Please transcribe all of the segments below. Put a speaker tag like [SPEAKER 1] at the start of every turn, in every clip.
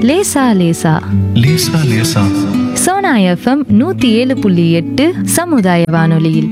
[SPEAKER 1] லேசா லேசா
[SPEAKER 2] லேசா லேசா
[SPEAKER 1] சோனா எஃப்எம் நூத்தி ஏழு புள்ளி எட்டு சமுதாய வானொலியில்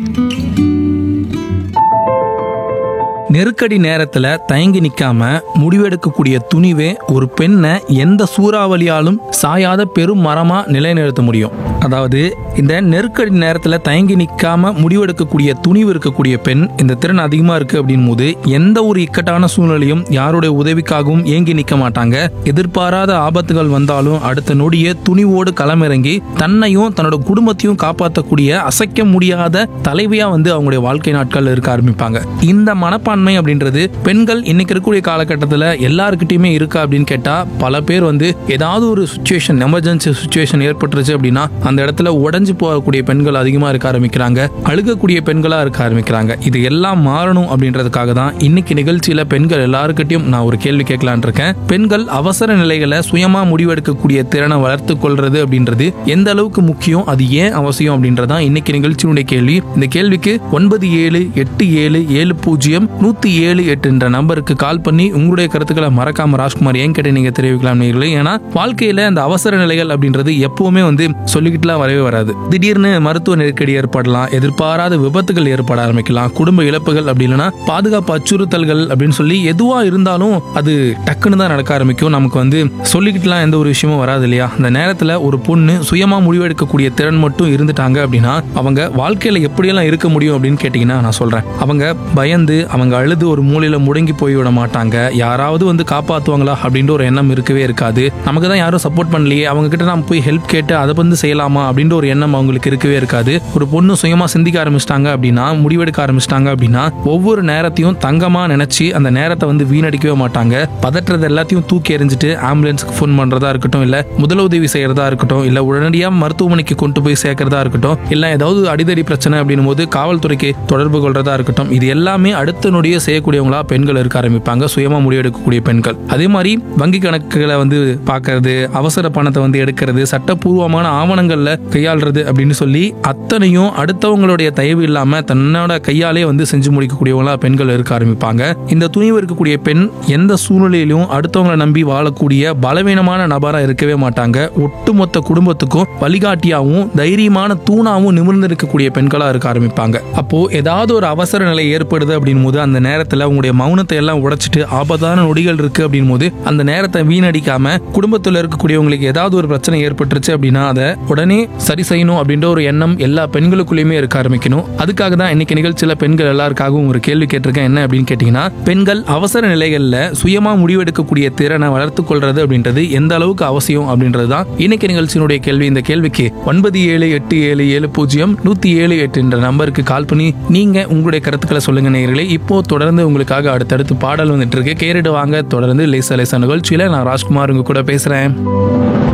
[SPEAKER 3] நெருக்கடி நேரத்துல தயங்கி நிக்காம முடிவெடுக்கக்கூடிய துணிவே ஒரு பெண்ணை எந்த சூறாவளியாலும் சாயாத பெரும் மரமா நிலைநிறுத்த முடியும் அதாவது இந்த நெருக்கடி நேரத்துல தயங்கி நிக்காம முடிவெடுக்கக்கூடிய துணிவு இருக்கக்கூடிய பெண் இந்த திறன் அதிகமா இருக்கு அப்படின் போது எந்த ஒரு இக்கட்டான சூழ்நிலையும் யாருடைய உதவிக்காகவும் ஏங்கி நிக்க மாட்டாங்க எதிர்பாராத ஆபத்துகள் வந்தாலும் அடுத்த நொடியே துணிவோடு களமிறங்கி தன்னையும் தன்னோட குடும்பத்தையும் காப்பாற்றக்கூடிய அசைக்க முடியாத தலைவியா வந்து அவங்களுடைய வாழ்க்கை நாட்கள் இருக்க ஆரம்பிப்பாங்க இந்த மனப்பான்மை அப்படின்றது பெண்கள் இன்னைக்கு இருக்கக்கூடிய காலகட்டத்தில் எல்லாருக்கிட்டையுமே இருக்கா அப்படின்னு கேட்டா பல பேர் வந்து ஏதாவது ஒரு சுச்சுவேஷன் எமர்ஜென்சி சுச்சுவேஷன் ஏற்பட்டுருச்சு அப்படின்னா அந்த இடத்துல உடஞ்சு போகக்கூடிய பெண்கள் அதிகமாக இருக்க ஆரம்பிக்கிறாங்க அழுகக்கூடிய பெண்களாக இருக்க ஆரம்பிக்கிறாங்க இது எல்லாம் மாறணும் அப்படின்றதுக்காக தான் இன்னைக்கு நிகழ்ச்சியில பெண்கள் எல்லாருக்கிட்டையும் நான் ஒரு கேள்வி கேட்கலான் இருக்கேன் பெண்கள் அவசர நிலைகளை சுயமா முடிவெடுக்கக்கூடிய திறனை வளர்த்து கொள்றது அப்படின்றது எந்த அளவுக்கு முக்கியம் அது ஏன் அவசியம் அப்படின்றதான் இன்னைக்கு நிகழ்ச்சியினுடைய கேள்வி இந்த கேள்விக்கு ஒன்பது ஏழு எட்டு ஏழு ஏழு பூஜ்ஜியம் நூத்தி ஏழு எட்டு என்ற நம்பருக்கு கால் பண்ணி உங்களுடைய கருத்துக்களை மறக்காம ராஜ்குமார் ஏன் கேட்டு நீங்க தெரிவிக்கலாம் நேயர்களே ஏன்னா வாழ்க்கையில அந்த அவசர நிலைகள் அப்படின்றது எப்பவுமே வந்து சொல்லிக்கிட்டுலாம் வரவே வராது திடீர்னு மருத்துவ நெருக்கடி ஏற்படலாம் எதிர்பாராத விபத்துகள் ஏற்பட ஆரம்பிக்கலாம் குடும்ப இழப்புகள் அப்படி இல்லைன்னா பாதுகாப்பு அச்சுறுத்தல்கள் அப்படின்னு சொல்லி எதுவா இருந்தாலும் அது டக்குன்னு தான் நடக்க ஆரம்பிக்கும் நமக்கு வந்து சொல்லிக்கிட்டுலாம் எந்த ஒரு விஷயமும் வராது இல்லையா அந்த நேரத்துல ஒரு பொண்ணு சுயமா முடிவெடுக்கக்கூடிய திறன் மட்டும் இருந்துட்டாங்க அப்படின்னா அவங்க வாழ்க்கையில எப்படியெல்லாம் இருக்க முடியும் அப்படின்னு கேட்டீங்கன்னா நான் சொல்றேன் அவங்க பயந்து அவங்க அழுது ஒரு மூலையில முடங்கி போய்விட மாட்டாங்க யாராவது வந்து காப்பாத்துவாங்களா அப்படின்ற ஒரு எண்ணம் இருக்கவே இருக்காது நமக்கு தான் யாரும் சப்போர்ட் பண்ணலையே அவங்க கிட்ட நம்ம போய் ஹெல்ப் கேட்டு அதை வந்து செய்யலாமா அப்படின்ற ஒரு எண்ணம் அவங்களுக்கு இருக்கவே இருக்காது ஒரு பொண்ணு சுயமா சிந்திக்க ஆரம்பிச்சிட்டாங்க அப்படின்னா முடிவெடுக்க ஆரம்பிச்சிட்டாங்க அப்படின்னா ஒவ்வொரு நேரத்தையும் தங்கமா நினைச்சு அந்த நேரத்தை வந்து வீணடிக்கவே மாட்டாங்க பதற்றது எல்லாத்தையும் தூக்கி எறிஞ்சிட்டு ஆம்புலன்ஸ்க்கு ஃபோன் பண்றதா இருக்கட்டும் இல்ல முதலுதவி செய்யறதா இருக்கட்டும் இல்ல உடனடியா மருத்துவமனைக்கு கொண்டு போய் சேர்க்கறதா இருக்கட்டும் இல்ல ஏதாவது அடிதடி பிரச்சனை அப்படின்னும் போது காவல்துறைக்கு தொடர்பு கொள்றதா இருக்கட்டும் இது எல்லாமே அடுத்த நொடியே செய்யக்கூடியவங்களா பெண்கள் இருக்க ஆரம்பிப்பாங்க சுயமா முடிவெடுக்கக்கூடிய பெண்கள் அதே மாதிரி வங்கி கணக்குகளை வந்து பார்க்கறது அவசர பணத்தை வந்து எடுக்கிறது சட்டப்பூர்வமான ஆவணங்கள்ல கையாளுறது அப்படின்னு சொல்லி அத்தனையும் அடுத்தவங்களுடைய தயவு இல்லாம தன்னோட கையாலே வந்து செஞ்சு முடிக்கக்கூடியவங்களா பெண்கள் இருக்க ஆரம்பிப்பாங்க இந்த துணிவு இருக்கக்கூடிய பெண் எந்த சூழ்நிலையிலும் அடுத்தவங்களை நம்பி வாழக்கூடிய பலவீனமான நபரா இருக்கவே மாட்டாங்க ஒட்டுமொத்த குடும்பத்துக்கும் வழிகாட்டியாவும் தைரியமான தூணாவும் நிமிர்ந்து இருக்கக்கூடிய பெண்களா இருக்க ஆரம்பிப்பாங்க அப்போ ஏதாவது ஒரு அவசர நிலை ஏற்படுது அப்படின் போது அந்த நேரத்துல உங்களுடைய மௌனத்தை எல்லாம் உடைச்சிட்டு ஆபத்தான நொடிகள் இருக்கு அப்படின் போது அந்த நேரத்தை வீணடிக்காம குடும்பத்துல இருக்கக்கூடியவங்களுக்கு ஏதாவது ஒரு பிரச்சனை ஏற்பட்டுருச்சு அப்படின்னா அதை உடனே சரி செய்யணும் அப்படின்ற ஒரு எண்ணம் எல்லா பெண்களுக்குள்ளயுமே இருக்க ஆரம்பிக்கணும் அதுக்காக தான் இன்னைக்கு நிகழ்ச்சியில பெண்கள் எல்லாருக்காகவும் ஒரு கேள்வி கேட்டிருக்கேன் என்ன அப்படின்னு கேட்டீங்கன்னா பெண்கள் அவசர நிலைகள்ல சுயமா முடிவெடுக்கக்கூடிய திறனை வளர்த்து கொள்றது அப்படின்றது எந்த அளவுக்கு அவசியம் அப்படின்றது தான் இன்னைக்கு நிகழ்ச்சியினுடைய கேள்வி இந்த கேள்விக்கு ஒன்பது ஏழு எட்டு ஏழு ஏழு பூஜ்ஜியம் நூத்தி ஏழு எட்டு என்ற நம்பருக்கு கால் பண்ணி நீங்க உங்களுடைய கருத்துக்களை சொல்லுங்க நேயர்களே இப்போ தொடர்ந்து உங்களுக்காக அடுத்தடுத்து பாடல் வந்துட்டு இருக்கு கேட்டுட்டு வாங்க தொடர்ந்து லேசா லேசா நிகழ்ச்சியில நான் ராஜ்குமார் உங்க கூட பேசுறேன்